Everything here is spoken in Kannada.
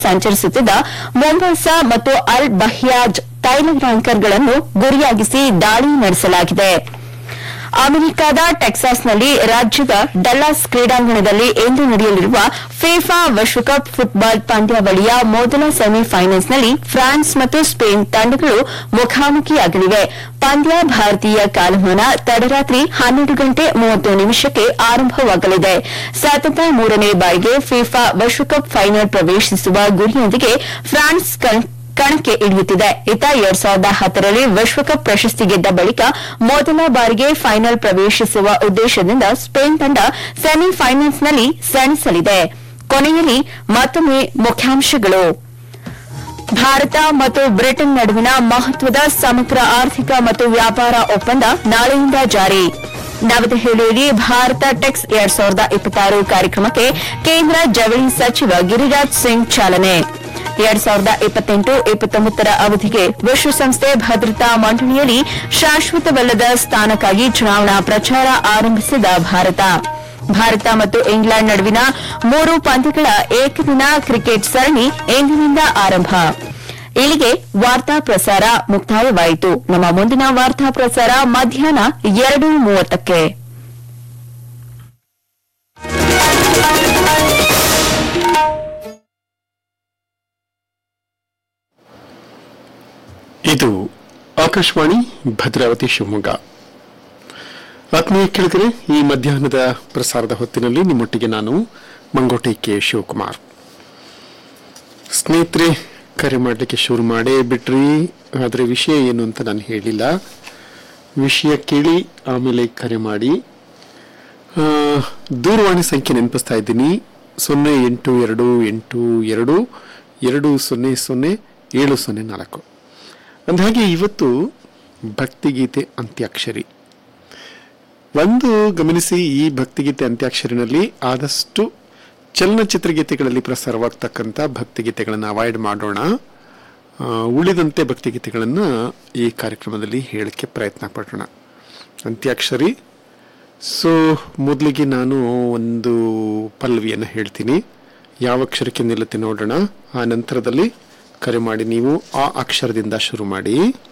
ಸಂಚರಿಸುತ್ತಿದ್ದ ಮೊಂಬಾಸಾ ಮತ್ತು ಅಲ್ ಬಹ್ಯಾಜ್ ತೈಲ ಟ್ಯಾಂಕರ್ಗಳನ್ನು ಗುರಿಯಾಗಿಸಿ ದಾಳಿ ನಡೆಸಲಾಗಿದೆ ಅಮೆರಿಕದ ಟೆಕ್ಸಾಸ್ನಲ್ಲಿ ರಾಜ್ಯದ ಡಲ್ಲಾಸ್ ಕ್ರೀಡಾಂಗಣದಲ್ಲಿ ಇಂದು ನಡೆಯಲಿರುವ ಫಿಫಾ ವಿಶ್ವಕಪ್ ಫುಟ್ಬಾಲ್ ಪಂದ್ಯಾವಳಿಯ ಮೊದಲ ಸೆಮಿಫೈನಲ್ಸ್ನಲ್ಲಿ ಫ್ರಾನ್ಸ್ ಮತ್ತು ಸ್ಪೇನ್ ತಂಡಗಳು ಮುಖಾಮುಖಿಯಾಗಲಿವೆ ಪಂದ್ಯ ಭಾರತೀಯ ಕಾಲಮಾನ ತಡರಾತ್ರಿ ಹನ್ನೆರಡು ಗಂಟೆ ಮೂವತ್ತು ನಿಮಿಷಕ್ಕೆ ಆರಂಭವಾಗಲಿದೆ ಸತತ ಮೂರನೇ ಬಾರಿಗೆ ಫಿಫಾ ವಿಶ್ವಕಪ್ ಫೈನಲ್ ಪ್ರವೇಶಿಸುವ ಗುರಿಯೊಂದಿಗೆ ಫ್ರಾನ್ಸ್ ಕಣ್- ಕಣಕ್ಕೆ ಇಳಿಯುತ್ತಿದೆ ಇತ್ತ ಎರಡ್ ಸಾವಿರದ ಹತ್ತರಲ್ಲಿ ವಿಶ್ವಕಪ್ ಪ್ರಶಸ್ತಿ ಗೆದ್ದ ಬಳಿಕ ಮೊದಲ ಬಾರಿಗೆ ಫೈನಲ್ ಪ್ರವೇಶಿಸುವ ಉದ್ದೇಶದಿಂದ ಸ್ಪೇನ್ ತಂಡ ಸೆಮಿಫೈನಲ್ಸ್ನಲ್ಲಿ ಸೆಣಸಲಿದೆ ಕೊನೆಯಲ್ಲಿ ಮತ್ತೊಮ್ಮೆ ಮುಖ್ಯಾಂಶಗಳು ಭಾರತ ಮತ್ತು ಬ್ರಿಟನ್ ನಡುವಿನ ಮಹತ್ವದ ಸಮಗ್ರ ಆರ್ಥಿಕ ಮತ್ತು ವ್ಯಾಪಾರ ಒಪ್ಪಂದ ನಾಳೆಯಿಂದ ಜಾರಿ ನವದೆಹಲಿಯಲ್ಲಿ ಭಾರತ ಟೆಕ್ಸ್ ಎರಡ್ ಸಾವಿರದ ಇಪ್ಪತ್ತಾರು ಕಾರ್ಯಕ್ರಮಕ್ಕೆ ಕೇಂದ್ರ ಜವಳಿ ಸಚಿವ ಗಿರಿರಾಜ್ ಸಿಂಗ್ ಚಾಲನೆ ಎರಡ್ ಸಾವಿರದ ಇಪ್ಪತ್ತೆಂಟು ಇಪ್ಪತ್ತೊಂಬತ್ತರ ಅವಧಿಗೆ ವಿಶ್ವಸಂಸ್ಥೆ ಭದ್ರತಾ ಮಂಡಳಿಯಲ್ಲಿ ಶಾಶ್ವತವಲ್ಲದ ಸ್ಥಾನಕ್ಕಾಗಿ ಚುನಾವಣಾ ಪ್ರಚಾರ ಆರಂಭಿಸಿದ ಭಾರತ ಭಾರತ ಮತ್ತು ಇಂಗ್ಲೆಂಡ್ ನಡುವಿನ ಮೂರು ಪಂದ್ಯಗಳ ಏಕದಿನ ಕ್ರಿಕೆಟ್ ಸರಣಿ ಇಂದಿನಿಂದ ಆರಂಭ ಇಲ್ಲಿಗೆ ವಾರ್ತಾ ಪ್ರಸಾರ ಮುಕ್ತಾಯವಾಯಿತು ನಮ್ಮ ಮುಂದಿನ ವಾರ್ತಾ ಪ್ರಸಾರ ಮಧ್ಯಾಹ್ನ ಎರಡು ಮೂವತ್ತಕ್ಕೆ ಇದು ಆಕಾಶವಾಣಿ ಭದ್ರಾವತಿ ಶಿವಮೊಗ್ಗ ಆತ್ಮೀಯ ಕೇಳಿದರೆ ಈ ಮಧ್ಯಾಹ್ನದ ಪ್ರಸಾರದ ಹೊತ್ತಿನಲ್ಲಿ ನಿಮ್ಮೊಟ್ಟಿಗೆ ನಾನು ಮಂಗೋಟೆ ಕೆ ಶಿವಕುಮಾರ್ ಸ್ನೇಹಿತರೆ ಕರೆ ಮಾಡಲಿಕ್ಕೆ ಶುರು ಮಾಡೇ ಬಿಟ್ರಿ ಆದರೆ ವಿಷಯ ಏನು ಅಂತ ನಾನು ಹೇಳಿಲ್ಲ ವಿಷಯ ಕೇಳಿ ಆಮೇಲೆ ಕರೆ ಮಾಡಿ ಆ, ದೂರವಾಣಿ ಸಂಖ್ಯೆ ನೆನಪಿಸ್ತಾ ಇದ್ದೀನಿ ಸೊನ್ನೆ ಎಂಟು ಎರಡು ಎಂಟು ಎರಡು ಎರಡು ಸೊನ್ನೆ ಸೊನ್ನೆ ಏಳು ಸೊನ್ನೆ ನಾಲ್ಕು ಅಂದಹಾಗೆ ಇವತ್ತು ಭಕ್ತಿಗೀತೆ ಅಂತ್ಯಾಕ್ಷರಿ ಒಂದು ಗಮನಿಸಿ ಈ ಭಕ್ತಿಗೀತೆ ಅಂತ್ಯಾಕ್ಷರಿನಲ್ಲಿ ಆದಷ್ಟು ಚಲನಚಿತ್ರ ಗೀತೆಗಳಲ್ಲಿ ಪ್ರಸಾರವಾಗ್ತಕ್ಕಂಥ ಭಕ್ತಿಗೀತೆಗಳನ್ನು ಅವಾಯ್ಡ್ ಮಾಡೋಣ ಆ, ಉಳಿದಂತೆ ಭಕ್ತಿಗೀತೆಗಳನ್ನು ಈ ಕಾರ್ಯಕ್ರಮದಲ್ಲಿ ಹೇಳಕ್ಕೆ ಪ್ರಯತ್ನ ಪಡೋಣ ಅಂತ್ಯಾಕ್ಷರಿ ಸೊ ಮೊದಲಿಗೆ ನಾನು ಒಂದು ಪಲ್ಲವಿಯನ್ನು ಹೇಳ್ತೀನಿ ಯಾವ ಅಕ್ಷರಕ್ಕೆ ನಿಲ್ಲುತ್ತೆ ನೋಡೋಣ ಆ ನಂತರದಲ್ಲಿ ಕರೆ ಮಾಡಿ ನೀವು ಆ ಅಕ್ಷರದಿಂದ ಶುರು ಮಾಡಿ